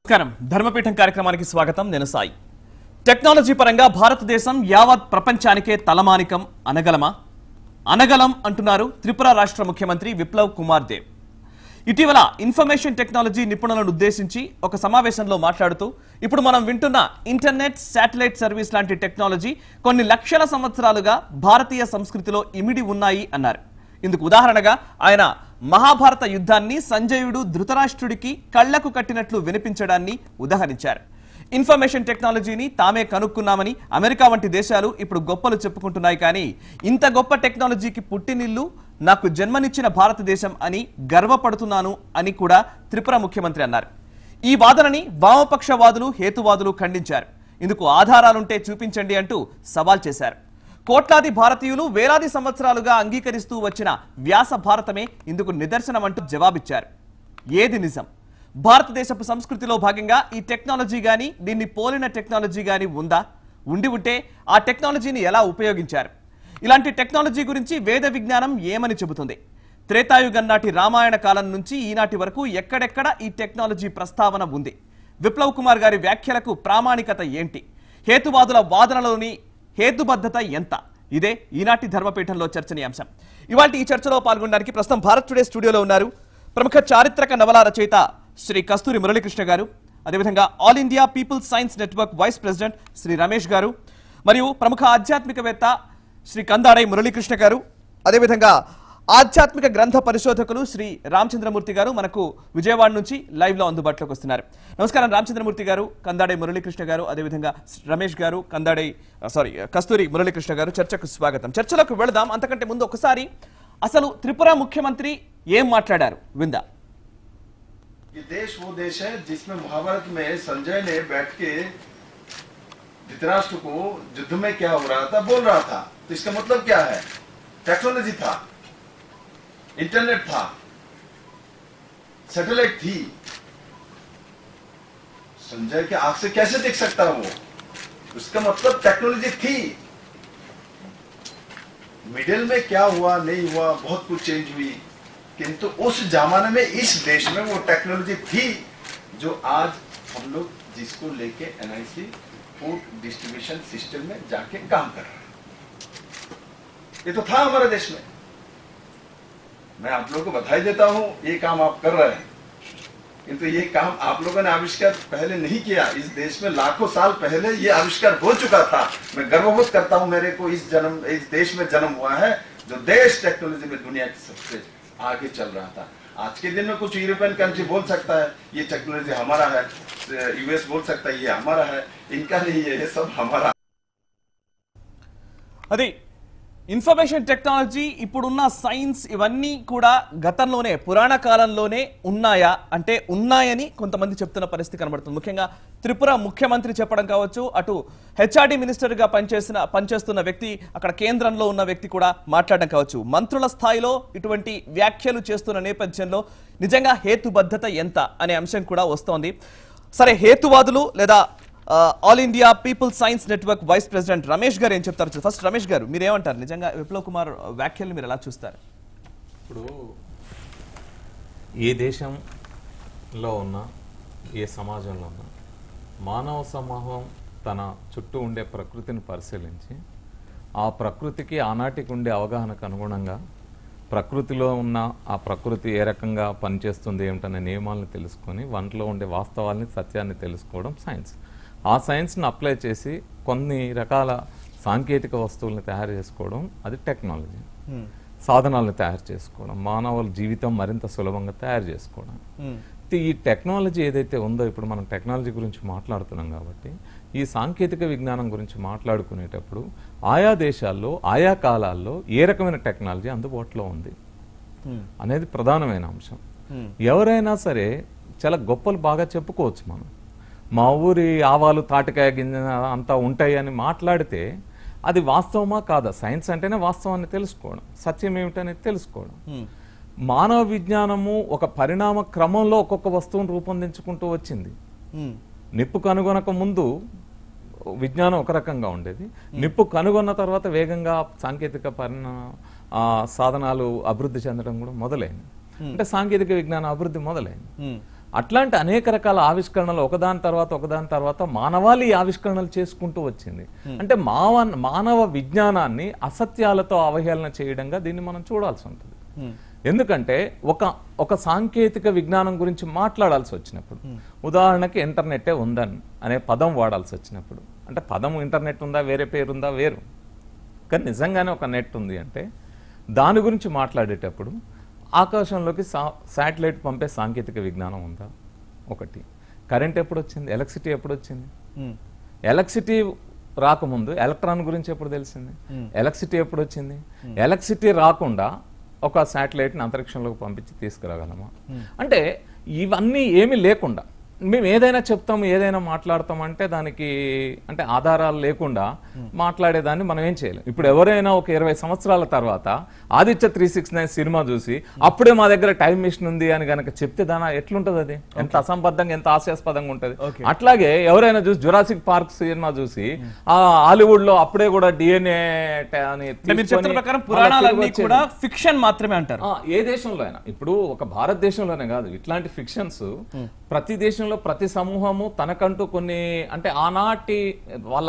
నమస్కారం ధర్మపీఠం కార్యక్రమానికి స్వాగతం నేను సాయి టెక్నాలజీ పరంగా భారతదేశం యావత్ ప్రపంచానికే తలమానికం అనగలమా అనగలం అంటున్నారు త్రిపుర రాష్ట్ర ముఖ్యమంత్రి విప్లవ్ కుమార్ దేవ్ ఇటీవల ఇన్ఫర్మేషన్ టెక్నాలజీ నిపుణులను ఉద్దేశించి ఒక సమావేశంలో మాట్లాడుతూ ఇప్పుడు మనం వింటున్న ఇంటర్నెట్ శాటిలైట్ సర్వీస్ లాంటి టెక్నాలజీ కొన్ని లక్షల సంవత్సరాలుగా భారతీయ సంస్కృతిలో ఇమిడి ఉన్నాయి అన్నారు ఇందుకు ఉదాహరణగా ఆయన మహాభారత యుద్ధాన్ని సంజయుడు ధృతరాష్ట్రుడికి కళ్లకు కట్టినట్లు వినిపించడాన్ని ఉదాహరించారు ఇన్ఫర్మేషన్ టెక్నాలజీని తామే కనుక్కున్నామని అమెరికా వంటి దేశాలు ఇప్పుడు గొప్పలు చెప్పుకుంటున్నాయి కానీ ఇంత గొప్ప టెక్నాలజీకి పుట్టినిల్లు నాకు జన్మనిచ్చిన భారతదేశం అని గర్వపడుతున్నాను అని కూడా త్రిపుర ముఖ్యమంత్రి అన్నారు ఈ వాదనని వామపక్షవాదులు హేతువాదులు ఖండించారు ఇందుకు ఆధారాలుంటే చూపించండి అంటూ సవాల్ చేశారు కోట్లాది భారతీయులు వేలాది సంవత్సరాలుగా అంగీకరిస్తూ వచ్చిన వ్యాస భారతమే ఇందుకు నిదర్శనమంటూ జవాబిచ్చారు ఏది నిజం భారతదేశపు సంస్కృతిలో భాగంగా ఈ టెక్నాలజీ గాని దీన్ని పోలిన టెక్నాలజీ గాని ఉందా ఉండి ఉంటే ఆ టెక్నాలజీని ఎలా ఉపయోగించారు ఇలాంటి టెక్నాలజీ గురించి వేద విజ్ఞానం ఏమని చెబుతుంది త్రేతాయుగం నాటి రామాయణ కాలం నుంచి ఈనాటి వరకు ఎక్కడెక్కడ ఈ టెక్నాలజీ ప్రస్తావన ఉంది విప్లవ్ కుమార్ గారి వ్యాఖ్యలకు ప్రామాణికత ఏంటి హేతువాదుల వాదనలోని హేతుబద్ధత ఎంత ఇదే ఈనాటి ధర్మపీఠంలో చర్చనీయాంశం ఇవాళ ఈ చర్చలో పాల్గొనడానికి ప్రస్తుతం భారత్ టుడే స్టూడియోలో ఉన్నారు ప్రముఖ చారిత్రక నవల రచయిత శ్రీ కస్తూరి మురళీకృష్ణ గారు అదేవిధంగా all India people's science network vice president Shri Ramesh garu మరియు ప్రముఖ ఆధ్యాత్మికవేత్త శ్రీ కందాడై మురళీకృష్ణ గారు అదేవిధంగా ఆధ్యాత్మిక గ్రంథ పరిశోధకులు శ్రీ రామచంద్రమూర్తి గారు మనకు విజయవాడ నుంచి లైవ్ లో అందుబాటులోకి వస్తున్నారు నమస్కారం రామచంద్రమూర్తి గారు కందాడై మురళీకృష్ణ గారు అదేవిధంగా రమేష్ గారు కందాడై సారీ కస్తూరి మురళీకృష్ణ గారు చర్చకు స్వాగతం చర్చలోకి వెళదాం అంతకంటే ముందు ఒకసారి అసలు త్రిపుర ముఖ్యమంత్రి ఏం మాట్లాడారు విందా ये देश वो देश है जिसमें महाभारत में संजय ने बैठ के धृतराष्ट्र को युद्ध में क्या हो रहा था बोल रहा था तो इसका मतलब क्या है टेक्नोलॉजी था इंटरनेट था सैटेलाइट थी संजय के आंख से कैसे देख सकता वो उसका मतलब टेक्नोलॉजी थी मिडिल में क्या हुआ नहीं हुआ बहुत कुछ चेंज हुई किंतु उस जमाने में इस देश में वो टेक्नोलॉजी थी जो आज हम लोग जिसको लेके एनआईसी फूड डिस्ट्रीब्यूशन सिस्टम में जाके काम कर रहे हैं ये तो था हमारे देश में मैं आप लोगों को बधाई देता हूं ये काम आप कर रहे हैं किंतु ये काम आप लोगों ने आविष्कार पहले नहीं किया इस देश में लाखों साल पहले ये आविष्कार हो चुका था मैं गर्वबोध करता हूं मेरे को इस जन्म इस देश में जन्म हुआ है जो देश टेक्नोलॉजी में दुनिया की सबसे आगे चल रहा था आज के दिन में कुछ यूरोपियन कंट्री बोल सकता है ये टेक्नोलॉजी हमारा है यूएस बोल सकता है ये हमारा है इनका नहीं है ये सब हमारा అది ఇన్ఫర్మేషన్ టెక్నాలజీ ఇప్పుడున్న సైన్స్ ఇవన్నీ కూడా గతంలోనే పురాణ కాలంలోనే ఉన్నాయా అంటే ఉన్నాయని కొంతమంది చెప్తున్న పరిస్థితి కనబడుతుంది ముఖ్యంగా త్రిపుర ముఖ్యమంత్రి చెప్పడం కావచ్చు అటు హెచ్ఆర్డి మినిస్టర్గా పనిచేసిన పనిచేస్తున్న వ్యక్తి అక్కడ కేంద్రంలో ఉన్న వ్యక్తి కూడా మాట్లాడడం కావచ్చు మంత్రుల స్థాయిలో ఇటువంటి వ్యాఖ్యలు చేస్తున్న నేపథ్యంలో నిజంగా హేతుబద్ధత ఎంత అనే అంశం కూడా వస్తోంది సరే హేతువాదులు లేదా ఆ, all India people science network vice president Ramesh garu ఏం చెప్తారు చూ- ఫస్ట్ రమేష్ గారు మీరు ఏమంటారు నిజంగా విప్లవ్ కుమార్ వ్యాఖ్యలు మీరు ఎలా చూస్తారు ఇప్పుడు ఏ దేశంలో ఉన్నా ఏ సమాజంలో ఉన్నా మానవ సమూహం తన చుట్టూ ఉండే ప్రకృతిని పరిశీలించి ఆ ప్రకృతికి ఆనాటికి ఉండే అవగాహనకు అనుగుణంగా ప్రకృతిలో ఉన్న ఆ ప్రకృతి ఏ రకంగా పనిచేస్తుంది ఏమిటనే నియమాలను తెలుసుకొని వంటలో ఉండే వాస్తవాల్ని సత్యాన్ని తెలుసుకోవడం సైన్స్ ఆ సైన్స్ని అప్లై చేసి కొన్ని రకాల సాంకేతిక వస్తువుల్ని తయారు చేసుకోవడం అది టెక్నాలజీ సాధనాలను తయారు చేసుకోవడం మానవుల జీవితం మరింత సులభంగా తయారు చేసుకోవడం అయితే ఈ టెక్నాలజీ ఏదైతే ఉందో ఇప్పుడు మనం టెక్నాలజీ గురించి మాట్లాడుతున్నాం కాబట్టి ఈ సాంకేతిక విజ్ఞానం గురించి మాట్లాడుకునేటప్పుడు ఆయా దేశాల్లో ఆయా కాలాల్లో ఏ రకమైన టెక్నాలజీ అందుబాటులో ఉంది అనేది ప్రధానమైన అంశం ఎవరైనా సరే చాలా గొప్పలు బాగా చెప్పుకోవచ్చు మనం మా ఊరి ఆవాలు తాటికాయ గింజ అంతా ఉంటాయి అని మాట్లాడితే అది వాస్తవమా కాదా సైన్స్ అంటేనే వాస్తవాన్ని తెలుసుకోవడం సత్యం ఏమిటనేది తెలుసుకోవడం మానవ విజ్ఞానము ఒక పరిణామ క్రమంలో ఒక్కొక్క వస్తువును రూపొందించుకుంటూ వచ్చింది నిప్పు కనుగొనక ముందు విజ్ఞానం ఒక రకంగా ఉండేది నిప్పు కనుగొన్న తర్వాత వేగంగా సాంకేతిక పరిణా ఆ, సాధనాలు అభివృద్ధి చెందడం కూడా మొదలైంది అంటే సాంకేతిక విజ్ఞాన అభివృద్ధి మొదలైంది అట్లాంటి అనేక రకాల ఆవిష్కరణలు ఒకదాని తర్వాత ఒకదాని తర్వాత మానవాళి ఈ ఆవిష్కరణలు చేసుకుంటూ వచ్చింది అంటే మావ మానవ విజ్ఞానాన్ని అసత్యాలతో అవహేళన చేయడంగా దీన్ని మనం చూడాల్సి ఉంటుంది ఎందుకంటే ఒక ఒక సాంకేతిక విజ్ఞానం గురించి మాట్లాడాల్సి వచ్చినప్పుడు ఉదాహరణకి ఇంటర్నెట్టే ఉందని అనే పదం వాడాల్సి వచ్చినప్పుడు అంటే పదం ఇంటర్నెట్ ఉందా వేరే పేరు ఉందా వేరు కానీ నిజంగానే ఒక నెట్ ఉంది అంటే దాని గురించి మాట్లాడేటప్పుడు ఆకాశంలోకి సా శాటిలైట్ పంపే సాంకేతిక విజ్ఞానం ఉందా ఒకటి కరెంట్ ఎప్పుడు వచ్చింది ఎలక్ట్రిసిటీ ఎప్పుడు వచ్చింది ఎలక్ట్రిసిటీ రాకముందు ఎలక్ట్రాన్ గురించి ఎప్పుడు తెలిసింది ఎలక్ట్రిసిటీ ఎప్పుడు వచ్చింది ఎలక్ట్రిసిటీ రాకుండా ఒక శాటిలైట్ని అంతరిక్షంలోకి పంపించి తీసుకురాగలమా అంటే ఇవన్నీ ఏమీ లేకుండా మేము ఏదైనా చెప్తాం ఏదైనా మాట్లాడతాం అంటే దానికి అంటే ఆధారాలు లేకుండా మాట్లాడేదాన్ని మనం ఏం చేయలేం ఇప్పుడు ఎవరైనా ఒక ఇరవై సంవత్సరాల తర్వాత Aditya three six nine cinema చూసి అప్పుడే మా దగ్గర టైం మిషన్ ఉంది అని గనక చెప్తే దాని ఎట్లుంటది అది ఎంత అసంబద్ధంగా ఎంత హాస్యాస్పదంగా ఉంటది అట్లాగే ఎవరైనా చూసి జురాసిక్ పార్క్ సినిమా చూసి ఆ హాలీవుడ్ లో అప్పుడే కూడా డిఎన్ఏ అని అంటే మీరు తీసుకొని చెప్తున్న ప్రకారం మళ్ళా తిరిగి పురాణాలన్నీ వచ్చేది. కూడా ఫిక్షన్ మాత్రమే అంటారు ఆ, ఏ దేశంలో అయినా ఇప్పుడు ఒక భారతదేశంలోనే కాదు ఇట్లాంటి ఫిక్షన్స్ ప్రతి దేశంలో ప్రతి సమూహము తనకంటూ కొన్ని అంటే ఆనాటి వాళ్ళ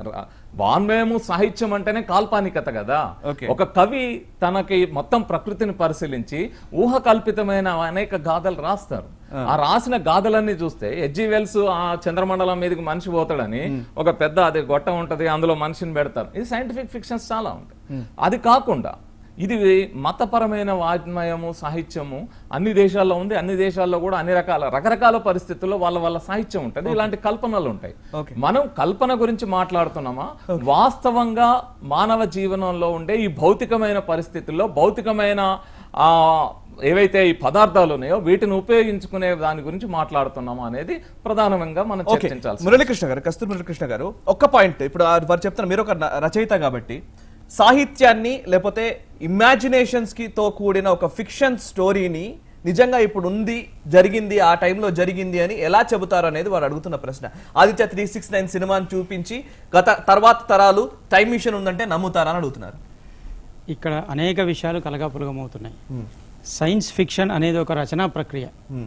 వాన్మయము సాహిత్యం అంటేనే కాల్పానికత కదా Okay. ఒక కవి తనకి మొత్తం ప్రకృతిని పరిశీలించి ఊహ కల్పితమైన అనేక గాథలు రాస్తారు ఆ రాసిన గాథలన్నీ చూస్తే హెచ్జి వెల్స్ ఆ చంద్రమండలం మీదకి మనిషి పోతాడని ఒక పెద్ద అది గొట్టం ఉంటది అందులో మనిషిని పెడతారు ఇది సైంటిఫిక్ ఫిక్షన్స్ చాలా ఉంటాయి అది కాకుండా ఇది మతపరమైన వాజ్మయము సాహిత్యము అన్ని దేశాల్లో ఉంది అన్ని దేశాల్లో కూడా అన్ని రకాల రకరకాల పరిస్థితుల్లో వాళ్ళ వాళ్ళ సాహిత్యం ఉంటుంది ఇలాంటి కల్పనలు ఉంటాయి Okay. మనం కల్పన గురించి మాట్లాడుతున్నామా వాస్తవంగా మానవ జీవనంలో ఉండే ఈ భౌతికమైన పరిస్థితుల్లో భౌతికమైన ఆ ఏవైతే ఈ పదార్థాలు ఉన్నాయో వీటిని ఉపయోగించుకునే దాని గురించి మాట్లాడుతున్నామా అనేది ప్రధానంగా మనం ఓకే చర్చించాల్సి మురళీకృష్ణ గారు కస్తూరి మురళీకృష్ణ గారు ఒక్క పాయింట్ ఇప్పుడు ఆ వారు చెప్తున్న మీరు ఒక న- రచయిత కాబట్టి సాహిత్యాన్ని లేకపోతే ఇమాజినేషన్స్ కి తో కూడిన ఒక ఫిక్షన్ స్టోరీని నిజంగా ఇప్పుడు ఉంది జరిగింది ఆ టైంలో జరిగింది అని ఎలా చెబుతారు అనేది వారు అడుగుతున్న ప్రశ్న ఆదిత్య త్రీ సిక్స్ నైన్ సినిమాని చూపించి గత తర్వాత తరాలు టైం మిషన్ ఉందంటే నమ్ముతారా అని అడుగుతున్నారు ఇక్కడ అనేక విషయాలు కలగాపులగమవుతున్నాయి సైన్స్ ఫిక్షన్ అనేది ఒక రచనా ప్రక్రియ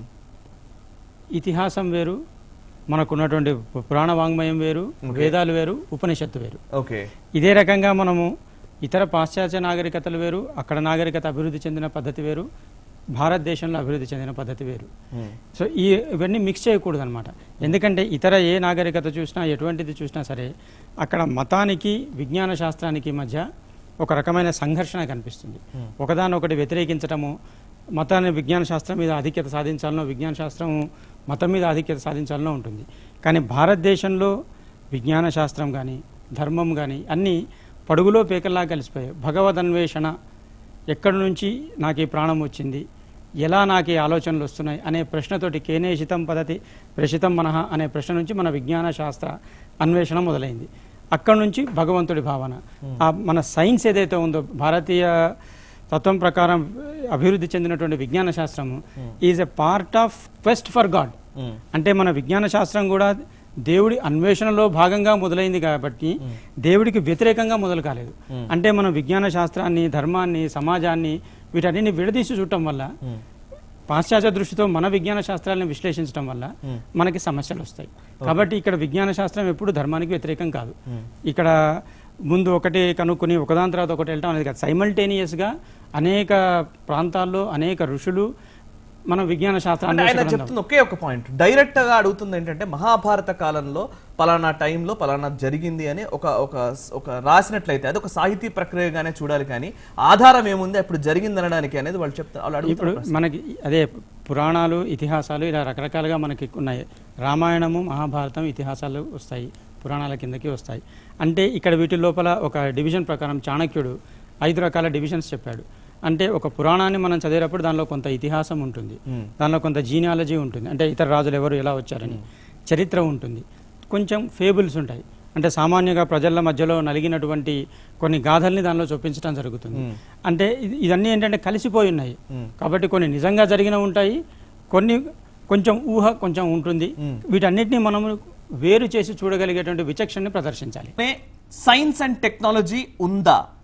ఇతిహాసం వేరు మనకున్నటువంటి పురాణ వాంగ్మయం వేరు వేదాలు వేరు ఉపనిషత్తు వేరు ఓకే ఇదే రకంగా మనము ఇతర పాశ్చాత్య నాగరికతలు వేరు అక్కడ నాగరికత అభివృద్ధి చెందిన పద్ధతి వేరు భారతదేశంలో అభివృద్ధి చెందిన పద్ధతి వేరు సో ఈ ఇవన్నీ మిక్స్ చేయకూడదు అనమాట ఎందుకంటే ఇతర ఏ నాగరికత చూసినా ఎటువంటిది చూసినా సరే అక్కడ మతానికి విజ్ఞాన శాస్త్రానికి మధ్య ఒక రకమైన సంఘర్షణ కనిపిస్తుంది ఒకదానొకటి వ్యతిరేకించటము మతాన్ని విజ్ఞాన శాస్త్రం మీద ఆధిక్యత సాధించాలనో విజ్ఞాన శాస్త్రం మతం మీద ఆధిక్యత సాధించాలనో ఉంటుంది కానీ భారతదేశంలో విజ్ఞాన శాస్త్రం కానీ ధర్మం కానీ అన్నీ పడుగులో పేకల్లా కలిసిపోయాయి భగవద్ అన్వేషణ ఎక్కడి నుంచి నాకు ఈ ప్రాణం వచ్చింది ఎలా నాకు ఈ ఆలోచనలు వస్తున్నాయి అనే ప్రశ్నతోటి కేనేషితం పద్ధతి ప్రషితం మనః అనే ప్రశ్న నుంచి మన విజ్ఞాన శాస్త్ర అన్వేషణ మొదలైంది అక్కడి నుంచి భగవంతుడి భావన ఆ మన సైన్స్ ఏదైతే ఉందో భారతీయ తత్వం ప్రకారం అభివృద్ధి చెందినటువంటి విజ్ఞాన శాస్త్రము is a part of quest for God అంటే మన విజ్ఞాన శాస్త్రం కూడా దేవుడి అన్వేషణలో భాగంగా మొదలైంది కాబట్టి దేవుడికి వ్యతిరేకంగా మొదలు కాలేదు అంటే మనం విజ్ఞాన శాస్త్రాన్ని ధర్మాన్ని సమాజాన్ని వీటన్నిటిని విడదీసి చూడటం వల్ల పాశ్చాత్య దృష్టితో మన విజ్ఞాన శాస్త్రాలను విశ్లేషించడం వల్ల మనకి సమస్యలు వస్తాయి కాబట్టి ఇక్కడ విజ్ఞాన శాస్త్రం ఎప్పుడు ధర్మానికి వ్యతిరేకం కాదు ఇక్కడ ముందు ఒకటి కనుక్కొని ఒకదాని తర్వాత ఒకటి వెళ్ళటం అనేది కాదు సైమల్టేనియస్గా అనేక ప్రాంతాల్లో అనేక ఋషులు మన విజ్ఞాన అంటే ఆయన శాస్త్రాన్ని చెప్తున్న ఒకే ఒక పాయింట్ డైరెక్ట్ గా అడుగుతుంది ఏంటంటే మహాభారత కాలంలో పలానా టైంలో పలానా జరిగింది అని ఒక ఒక ఒక రాసినట్లయితే అది ఒక సాహితీ ప్రక్రియగానే చూడాలి కానీ ఆధారం ఏముంది అప్పుడు జరిగింది అనడానికి అనేది వాళ్ళు చెప్తారు వాళ్ళు ఇప్పుడు అడుగుతారు మనకి అదే పురాణాలు ఇతిహాసాలు ఇలా రకరకాలుగా మనకి ఉన్నాయి రామాయణము మహాభారతం ఇతిహాసాలు వస్తాయి పురాణాల కిందకి వస్తాయి అంటే ఇక్కడ వీటి లోపల ఒక డివిజన్ ప్రకారం చాణక్యుడు ఐదు రకాల డివిజన్స్ చెప్పాడు అంటే ఒక పురాణాన్ని మనం చదివేటప్పుడు దానిలో కొంత ఇతిహాసం ఉంటుంది దానిలో కొంత జీనియాలజీ ఉంటుంది అంటే ఇతర రాజులు ఎవరు ఎలా వచ్చారని చరిత్ర ఉంటుంది కొంచెం ఫేబుల్స్ ఉంటాయి అంటే సామాన్యంగా ప్రజల మధ్యలో నలిగినటువంటి కొన్ని గాథల్ని దానిలో చూపించడం జరుగుతుంది అంటే ఇది- ఇదన్నీ ఏంటంటే కలిసిపోయి ఉన్నాయి కాబట్టి కొన్ని నిజంగా జరిగిన ఉంటాయి కొన్ని కొంచెం ఊహ కొంచెం ఉంటుంది వీటన్నిటిని మనము వేరు చేసి చూడగలిగేటువంటి విచక్షణని ప్రదర్శించాలి సైన్స్ అండ్ టెక్నాలజీ ఉందా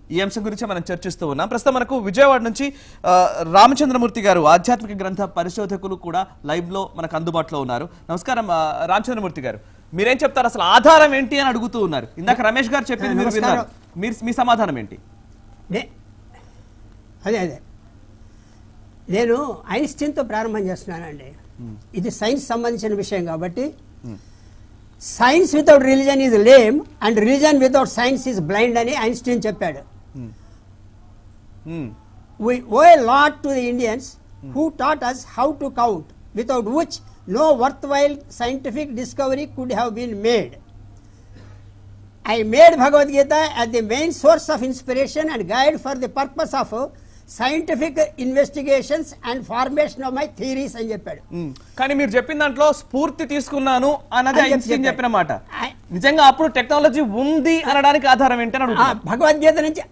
ఈ అంశం గురించి మనం చర్చిస్తూ ఉన్నాం ప్రస్తుతం మనకు విజయవాడ నుంచి ఆ, రామచంద్రమూర్తి గారు ఆధ్యాత్మిక గ్రంథ పరిశోధకులు కూడా లైవ్ లో మనకు అందుబాటులో ఉన్నారు నమస్కారం ఆ, రామచంద్రమూర్తి గారు మీరేం చెప్తారు అసలు ఆధారం ఏంటి అని అడుగుతూ ఉన్నారు ఇందాక రమేష్ గారు చెప్పింది మీరు విన్నారు మీరు మీ సమాధానం ఏంటి నే అదే అదే నేను ఐన్స్టీన్తో ప్రారంభం చేస్తున్నానండి ఇది సైన్స్ సంబంధించిన విషయం కాబట్టి science without religion is lame and religion without science is blind అని ఐన్స్టీన్ చెప్పాడు మ్మ్. we owe a lot to the Indians who taught us how to count, without which no worthwhile scientific discovery could have been made. I made Bhagavad Gita as the main source of inspiration and guide for the purpose of uh, scientific investigations and formation of my theories అని చెప్పాడు మ్మ్. కానీ మీరు చెప్పిన దాంట్లో స్ఫూర్తి తీసుకున్నాను అన్నది అని చెప్పి ఐన్స్టీన్ చెప్పాడు. చెప్పిన మాట ఐ- నిజంగా అప్పుడు టెక్నాలజీ ఉంది అనడానికి ఆధారం ఏంటని ఆ అడుగుతున్నాను భగవద్గీత నుంచి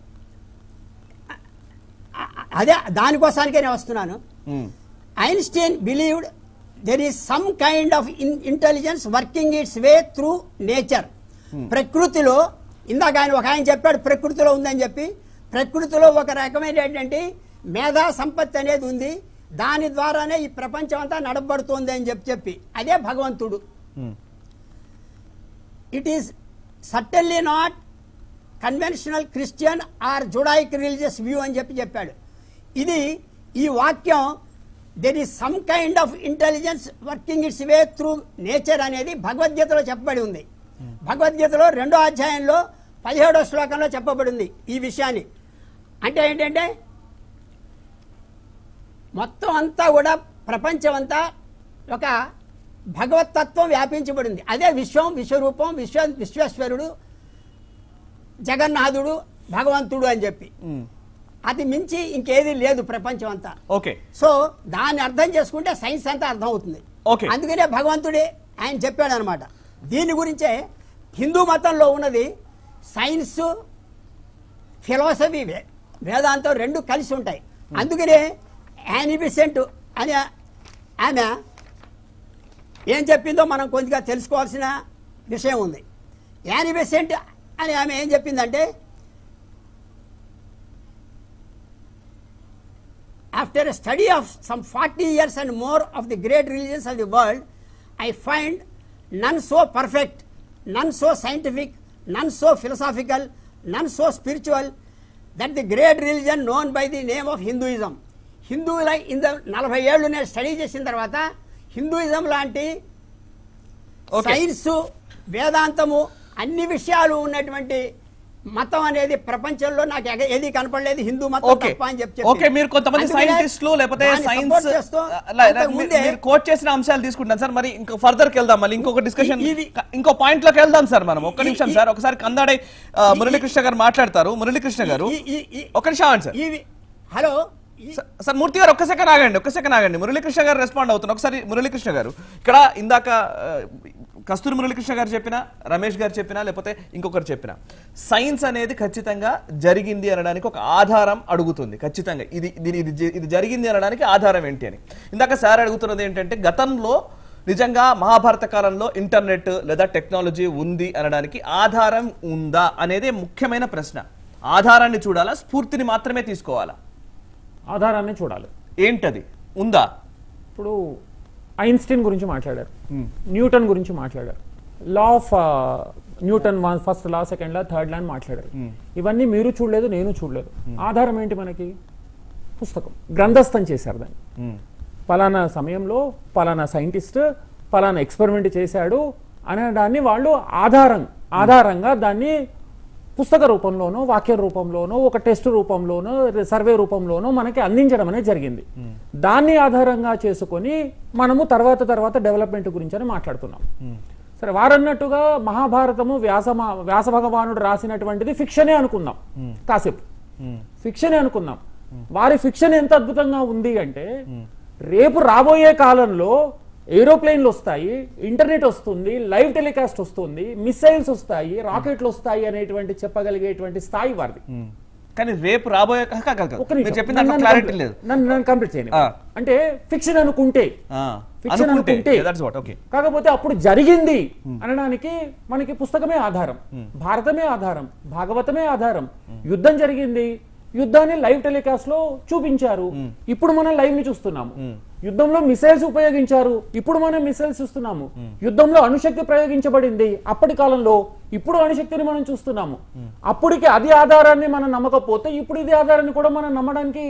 ఆ- ఆ- అదే దానికోసానికే నేను వస్తున్నాను మ్మ్. Einstein believed there is some kind of in- intelligence working its way through nature. ప్రకృతిలో ఇందాక ఆయన ఒక ఆయన చెప్పాడు ప్రకృతిలో ఉందని చెప్పి ప్రకృతిలో ఒక రకమైన ఏంటంటే మేధా సంపత్తి అనేది ఉంది దాని ద్వారానే ఈ ప్రపంచం అంతా నడబడుతోంది అని చెప్పి చెప్పి అదే భగవంతుడు hmm. It is certainly not conventional Christian or Judaic religious view అని చెప్పి చెప్పాడు ఇది ఈ వాక్యం there is some kind of intelligence working its way through nature అనేది భగవద్గీతలో చెప్పబడి ఉంది భగవద్గీతలో రెండో అధ్యాయంలో పదిహేడో శ్లోకంలో చెప్పబడింది ఈ విషయాన్ని అంటే ఏంటంటే మొత్తం అంతా కూడా ప్రపంచం అంతా ఒక భగవతత్వం వ్యాపించబడింది అదే విశ్వం విశ్వరూపం విశ్వ విశ్వేశ్వరుడు జగన్నాథుడు భగవంతుడు అని చెప్పి మ్మ్. అది మించి ఇంకేది లేదు ప్రపంచం అంతా ఓకే సో దాన్ని అర్థం చేసుకుంటే సైన్స్ అంతా అర్థం అవుతుంది Okay. అందుకనే భగవంతుడే ఆయన చెప్పాడు అనమాట దీని గురించే హిందూ మతంలో ఉన్నది సైన్స్ ఫిలాసఫీ వే- వేదాంతం రెండు కలిసి ఉంటాయి అందుకనే యానిబిసెంట్ అని ఆమె ఏం చెప్పిందో మనం కొద్దిగా తెలుసుకోవాల్సిన విషయం ఉంది యానిబెసెంట్ అని ఆమె ఏం చెప్పిందంటే After a study of some 40 years and more of the great religions of the world, I find none so perfect, none so scientific, none so philosophical, none so spiritual that the great religion known by the name of Hinduism. హిందువుల ఇంత నలభై ఏళ్ళు నేను study చేసిన తర్వాత Hinduism లాంటి Okay. Science వేదాంతము అన్ని విషయాలు ఉన్నటువంటి మతం అనేది ప్రపంచంలో నాకు ఎగ- ఏది కనపడలేదు హిందూ మతం ఓకే తప్ప అని చెప్పి ఓకే మీరు కొంతమంది అందుకనే సైంటిస్టులు లేకపోతే దాన్ని సైన్స్ support చేస్తూ అంతకు ముందే మీరు కోట్ చేసిన అంశాలు తీసుకుంటాం సార్ మరి ఇంకో ఫర్దర్ కి వెళ్దాం మళ్ళీ ఇంకొక డిస్కషన్ ఇవి- ఇంకో పాయింట్ లోకి వెళ్దాం సార్ మనం ఒక్క ఈ- నిమిషం ఈ- సార్ ఒకసారి కందాడే ఆ, మురళీకృష్ణ గారు మాట్లాడతారు మురళీకృష్ణ గారు ఈ- ఈ- ఈ- ఒక నిమిషం ఆగండి సార్ ఇవి హలో ఈ- స- సార్ మూర్తి గారు ఒక్క సెకండ్ ఆగండి ఒక్క సెకండ్ ఆగండి మురళీకృష్ణ గారు రెస్పాండ్ అవుతున్నారు ఒకసారి మురళీకృష్ణ గారు ఇక్కడ ఇందాక ఆ, కస్తూరి మురళీకృష్ణ గారు చెప్పిన రమేష్ గారు చెప్పినా లేకపోతే ఇంకొకరు చెప్పిన సైన్స్ అనేది ఖచ్చితంగా జరిగింది అనడానికి ఒక ఆధారం అడుగుతుంది ఖచ్చితంగా ఇది దీని ఇది జ- ఇది జరిగింది అనడానికి ఆధారం ఏంటి అని ఇందాక సార్ అడుగుతున్నది ఏంటంటే గతంలో నిజంగా మహాభారత కాలంలో ఇంటర్నెట్ లేదా టెక్నాలజీ ఉంది అనడానికి ఆధారం ఉందా అనేది ముఖ్యమైన ప్రశ్న ఆధారాన్ని చూడాలా స్ఫూర్తిని మాత్రమే తీసుకోవాలా ఆధారాన్ని చూడాలి ఏంటది ఉందా ఇప్పుడు ఐన్స్టీన్ గురించి మాట్లాడారు న్యూటన్ గురించి మాట్లాడారు law of Newton one first law second law third law అని మాట్లాడారు ఇవన్నీ మీరు చూడలేదు నేను చూడలేదు ఆధారం ఏంటి మనకి పుస్తకం గ్రంథస్థం చేశారు దాన్ని పలానా సమయంలో పలానా సైంటిస్ట్ పలానా ఎక్స్పెరిమెంట్ చేశాడు అనడాన్ని వాళ్ళు ఆధారం ఆధారంగా దాన్ని పుస్తక రూపంలోనో వాక్య రూపంలోనో ఒక టెస్ట్ రూపంలోనో సర్వే రూపంలోనో మనకి అందించడం అనేది జరిగింది దాన్ని ఆధారంగా చేసుకొని మనము తర్వాత తర్వాత డెవలప్మెంట్ గురించి అని మాట్లాడుతున్నాం సరే వారన్నట్టుగా మహాభారతము వ్యాస వ్యాస భగవానుడు రాసినటువంటిది ఫిక్షనే అనుకుందాం కాసేపు ఫిక్షనే అనుకుందాం వారి ఫిక్షన్ ఎంత అద్భుతంగా ఉంది అంటే రేపు రాబోయే కాలంలో ఏరోప్లేన్లు వస్తాయి ఇంటర్నెట్ వస్తుంది లైవ్ టెలికాస్ట్ వస్తుంది మిసైల్స్ వస్తాయి రాకెట్లు వస్తాయి అనేటువంటి చెప్పగలిగేటువంటి స్థాయి వారిది కానీ రేపు రాబోయే కాదు, కాదు, కాదు. ఒక్క నిమిషం. మీరు చెప్పిన నన్ను- దాంట్లో నన్ను క్లారిటీ complete- లేదు నన్ను నన్ను కంప్లీట్ చేయని ఆ. అంటే ఫిక్షన్ అనుకుంటే ఆ, Fiction అనుకుంటే అనుకుంటే. దట్స్ వాట్ ఓకే కాకపోతే అప్పుడు జరిగింది అనడానికి మనకి పుస్తకమే ఆధారం భారతమే ఆధారం భాగవతమే ఆధారం యుద్ధం జరిగింది యుద్ధాన్ని లైవ్ టెలికాస్ట్ లో చూపించారు ఇప్పుడు మనం లైవ్ ని చూస్తున్నాము యుద్ధంలో మిసైల్స్ ఉపయోగించారు ఇప్పుడు మనం మిసైల్స్ చూస్తున్నాము యుద్ధంలో అణుశక్తి ప్రయోగించబడింది అప్పటి కాలంలో ఇప్పుడు అణుశక్తిని మనం చూస్తున్నాము అప్పటికి అది ఆధారాన్ని మనం నమ్మకపోతే ఇప్పుడు ఇది ఆధారాన్ని కూడా మనం నమ్మడానికి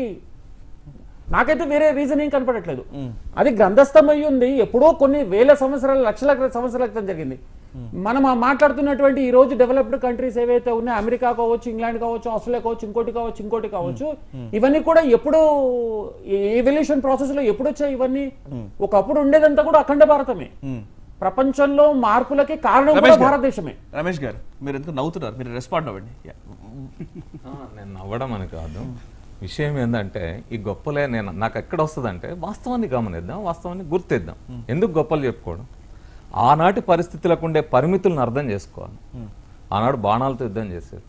నాకైతే వేరే రీజన్ ఏం కనపడట్లేదు అది గ్రంథస్థం అయి ఉంది ఎప్పుడో కొన్ని వేల సంవత్సరాల లక్షల క్రి- సంవత్సరాల క్రితం జరిగింది మనం ఆ మాట్లాడుతున్నటువంటి ఈ రోజు డెవలప్డ్ కంట్రీస్ ఏవైతే ఉన్నాయో అమెరికా కావచ్చు ఇంగ్లాండ్ కావచ్చు ఆస్ట్రేలియా కావచ్చు ఇంకోటి కావచ్చు ఇంకోటి కావచ్చు ఇవన్నీ కూడా ఎప్పుడు ఎవల్యూషన్ ప్రాసెస్ లో ఎప్పుడు వచ్చాయి ఇవన్నీ ఒకప్పుడు ఉండేదంతా కూడా అఖండ భారతమే ప్రపంచంలో మార్పులకి కారణం కూడా రమేష్ గారు. భారతదేశమే రమేష్ గారు మీరు ఎందుకు నవ్వుతున్నారు మీరు రెస్పాండ్ అవ్వండి Yeah. ఆ, నేను నవ్వడం అని కాదు విషయం ఏంటంటే ఈ గొప్పలే నేను నాకు ఎక్కడ వస్తుందంటే వాస్తవాన్ని గమనిద్దాం వాస్తవాన్ని గుర్తిద్దాం ఎందుకు గొప్పలు చెప్పుకోవడం ఆనాటి పరిస్థితులకు ఉండే పరిమితులను అర్థం చేసుకోవాలి ఆనాడు బాణాలతో యుద్ధం చేశారు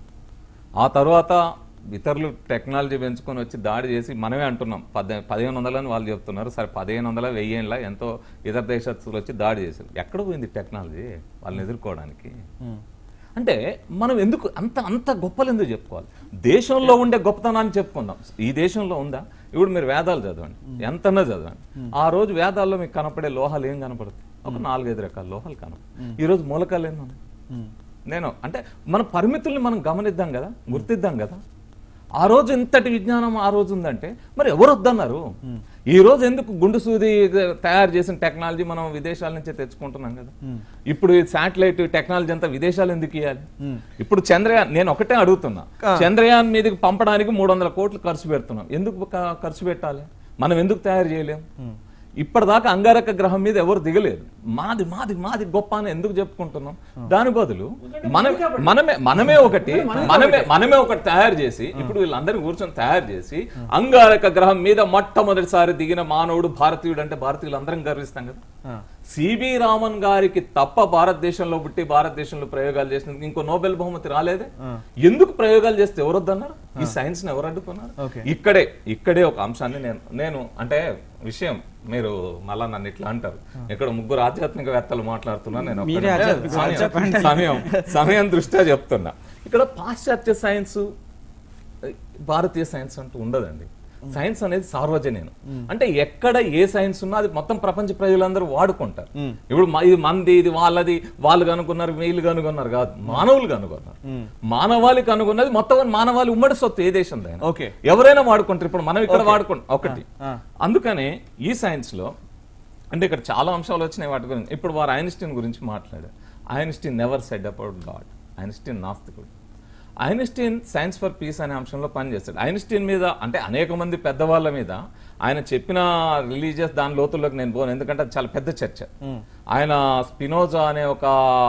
ఆ తర్వాత ఇతరులు టెక్నాలజీ పెంచుకొని వచ్చి దాడి చేసి మనమే అంటున్నాం పద్దె పదిహేను వందలని వాళ్ళు చెప్తున్నారు సరే పదిహేను వందల వెయ్యేళ్ళ ఎంతో ఇతర దేశస్తులు వచ్చి దాడి చేశారు ఎక్కడ పోయింది టెక్నాలజీ వాళ్ళని ఎదుర్కోవడానికి అంటే మనం ఎందుకు అంత అంత గొప్పలు ఎందుకు చెప్పుకోవాలి దేశంలో ఉండే గొప్పతనాన్ని చెప్పుకుందాం ఈ దేశంలో ఉందా ఇప్పుడు మీరు వేదాలు చదవండి ఎంతన్నా చదవండి ఆ రోజు వేదాల్లో మీకు కనపడే లోహాలు ఏం కనపడుతుంది ఒక నాలుగైదు రకాల లోహాలు కనపడతాయి ఈ రోజు మూలకాలు ఏంటన్నాయి నేను అంటే మన పరిమితుల్ని మనం గమనిద్దాం కదా గుర్తిద్దాం కదా ఆ రోజు ఇంతటి విజ్ఞానం ఆ రోజు ఉందంటే మరి ఎవరు వద్దన్నారు ఈ రోజు ఎందుకు గుండు సూది తయారు చేసిన టెక్నాలజీ మనం విదేశాల నుంచే తెచ్చుకుంటున్నాం కదా ఇప్పుడు ఈ శాటిలైట్ టెక్నాలజీ అంతా విదేశాలు ఎందుకు ఇవ్వాలి ఇప్పుడు చంద్రయాన్ నేను ఒకటే అడుగుతున్నా చంద్రయాన్ మీదకి పంపడానికి మూడు వందల కోట్లు ఖర్చు పెడుతున్నాం ఎందుకు క- ఖర్చు పెట్టాలి మనం ఎందుకు తయారు చేయలేం ఇప్పటిదాకా అంగారక గ్రహం మీద ఎవరు దిగలేదు మాది మాది మాది గొప్ప అని ఎందుకు చెప్పుకుంటున్నాం దాని బదులు మనం మనమే మనమే ఒకటి మనమే మనమే ఒకటి తయారు చేసి ఇప్పుడు వీళ్ళందరినీ కూర్చొని తయారు చేసి అంగారక గ్రహం మీద మొట్టమొదటిసారి దిగిన మానవుడు భారతీయుడు అంటే భారతీయులు అందరం గర్విస్తాం కదా సిబి రామన్ గారికి తప్ప భారతదేశంలో పుట్టి భారతదేశంలో ప్రయోగాలు చేసినందుకు ఇంకో నోబెల్ బహుమతి రాలేదే ఎందుకు ప్రయోగాలు చేస్తే ఎవరు వద్దన్నారు ఈ సైన్స్ ని ఎవరు అడ్డుకున్నారు ఇక్కడే ఇక్కడే ఒక అంశాన్ని నేను నేను అంటే విషయం మీరు మళ్ళా నన్ను ఇట్లా అంటారు ఇక్కడ ముగ్గురు ఆధ్యాత్మికవేత్తలు మాట్లాడుతున్నా నేను ఒక్కడే- మీరే ఆధ్యాత్మికవేత్త, సమయం- సమయం సమయం దృష్ట్యా చెప్తున్నా ఇక్కడ పాశ్చాత్య సైన్స్ భారతీయ సైన్స్ అంటూ ఉండదండి సైన్స్ అనేది సార్వజనీయం అంటే ఎక్కడ ఏ సైన్స్ ఉన్నా అది మొత్తం ప్రపంచ ప్రజలందరూ వాడుకుంటారు ఇప్పుడు మ- ఇది మంది ఇది వాళ్ళది వాళ్ళు కనుక్కున్నారు వీళ్ళు కనుగొన్నారు కాదు మానవులు కనుగొన్నారు మానవాళి కనుగొన్నది మొత్తం మానవాళి ఉమ్మడి సొత్తు ఏ దేశం Okay. ఎవరైనా వాడుకుంటారు ఇప్పుడు మనం ఇక్కడ వాడుకుంటాం ఒకటి అందుకనే ఈ సైన్స్ లో అంటే ఇక్కడ చాలా అంశాలు వచ్చినాయి వాటి గురించి ఇప్పుడు వారు ఐన్స్టీన్ గురించి మాట్లాడారు Einstein never said about God Einstein నాస్తికుడు ఐన్స్టీన్ సైన్స్ ఫర్ పీస్ అనే అంశంలో పనిచేస్తాడు ఐన్స్టీన్ మీద అంటే అనేక మంది పెద్దవాళ్ళ మీద ఆయన చెప్పిన రిలీజియస్ దాని లోతుల్లోకి నేను పోను ఎందుకంటే అది చాలా పెద్ద చర్చ ఆయన స్పినోజా అనే ఒక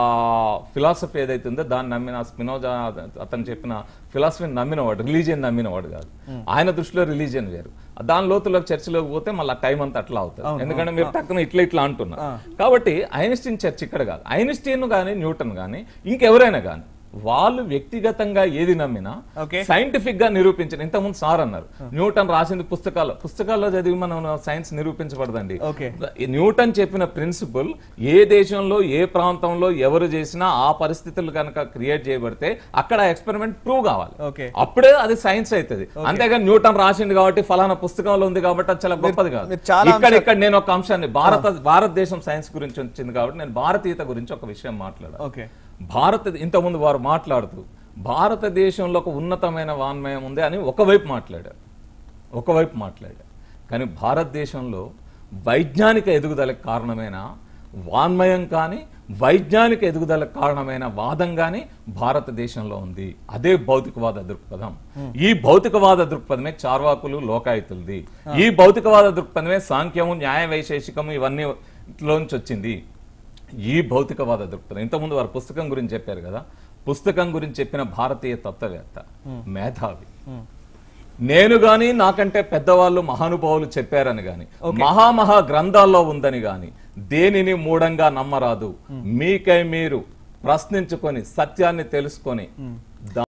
ఫిలాసఫీ ఏదైతే ఉందో దాన్ని నమ్మిన స్పినోజా అతను చెప్పిన ఫిలాసఫీని నమ్మినవాడు రిలీజియన్ నమ్మినవాడు కాదు ఆయన దృష్టిలో రిలీజియన్ వేరు దాని లోతులోకి చర్చలోకి పోతే మళ్ళీ టైం అంతా అట్లా అవుతుంది ఎందుకంటే మీరు టక్కున ఇట్లా ఇట్లా అంటున్నారు కాబట్టి ఐన్స్టీన్ చర్చ్ ఇక్కడ కాదు ఐన్స్టీన్ కానీ న్యూటన్ కానీ ఇంకెవరైనా కానీ వాళ్ళు వ్యక్తిగతంగా ఏది నమ్మినా Okay. సైంటిఫిక్ గా నిరూపించిన ఇంతకుముందు సార్ అన్నారు న్యూటన్ రాసింది పుస్తకాలు పుస్తకాల్లో చదివి మనం సైన్స్ నిరూపించబడదండి Okay. ఈ న్యూటన్ చెప్పిన ప్రిన్సిపల్ ఏ దేశంలో ఏ ప్రాంతంలో ఎవరు చేసినా ఆ పరిస్థితులు కనుక క్రియేట్ చేయబడితే అక్కడ ఎక్స్పెరిమెంట్ ప్రూవ్ కావాలి Okay. అప్పుడే అది సైన్స్ అవుతుంది అంతేగాని న్యూటన్ రాసింది కాబట్టి ఫలానా పుస్తకంలో ఉంది కాబట్టి అది చాలా గొప్పది కాదు మీరు చాలా ఇక్కడ ఇక్కడ నేను ఒక అంశాన్ని భారత భారతదేశం సైన్స్ గురించి వచ్చింది కాబట్టి నేను భారతీయత గురించి ఒక విషయం మాట్లాడాను ఓకే భారత ఇంతకుముందు వారు మాట్లాడుతూ భారతదేశంలో ఒక ఉన్నతమైన వాన్మయం ఉంది అని ఒకవైపు మాట్లాడారు ఒకవైపు మాట్లాడారు కానీ భారతదేశంలో వైజ్ఞానిక ఎదుగుదలకు కారణమైన వాన్మయం కానీ వైజ్ఞానిక ఎదుగుదలకు కారణమైన వాదం కానీ భారతదేశంలో ఉంది అదే భౌతికవాద దృక్పథం ఈ భౌతికవాద దృక్పథమే చార్వాకులు లోకాయుతులది ఈ భౌతికవాద దృక్పథమే సాంఖ్యము న్యాయ వైశేషికము ఇవన్నీ లోంచి వచ్చింది ఈ భౌతికవాద దృక్పథం ఇంతకుముందు వారు పుస్తకం గురించి చెప్పారు కదా పుస్తకం గురించి చెప్పిన భారతీయ తత్వవేత్త మేధావి నేను గాని నాకంటే పెద్దవాళ్ళు మహానుభావులు చెప్పారని గాని మహామహా గ్రంథాల్లో ఉందని గాని దేనిని మూఢంగా నమ్మరాదు మీకై మీరు ప్రశ్నించుకొని సత్యాన్ని తెలుసుకొని